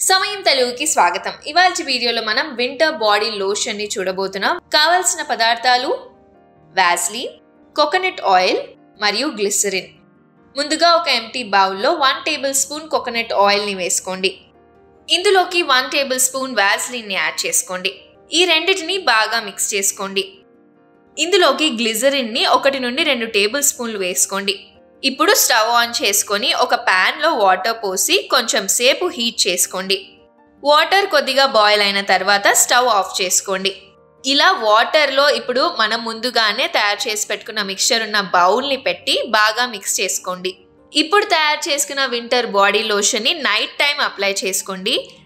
సమయం తెలుగుకి స్వాగతం ఇవాళ వీడియోలో మనం వింటర్ బాడీ లోషన్ ని చూడబోతున్నాం కావలసిన పదార్థాలు వ్యాస్లీ కోకోనట్ ఆయిల్ మరియు గ్లిసరిన్ ముందుగా ఒక ఎంటీ బౌల్లో వన్ టేబుల్ స్పూన్ కోకోనట్ ఆయిల్ని వేసుకోండి ఇందులోకి వన్ టేబుల్ స్పూన్ వ్యాస్లిన్ని యాడ్ చేసుకోండి ఈ రెండింటిని బాగా మిక్స్ చేసుకోండి ఇందులోకి గ్లిజరిన్ని ఒకటి నుండి రెండు టేబుల్ స్పూన్లు వేసుకోండి ఇప్పుడు స్టవ్ ఆన్ చేసుకొని ఒక ప్యాన్లో వాటర్ పోసి కొంచెం సేపు హీట్ చేసుకోండి వాటర్ కొద్దిగా బాయిల్ అయిన తర్వాత స్టవ్ ఆఫ్ చేసుకోండి ఇలా వాటర్లో ఇప్పుడు మనం ముందుగానే తయారు చేసి పెట్టుకున్న మిక్చర్ ఉన్న బౌల్ని పెట్టి బాగా మిక్స్ చేసుకోండి ఇప్పుడు తయారు చేసుకున్న వింటర్ బాడీ లోషన్ని నైట్ టైం అప్లై చేసుకోండి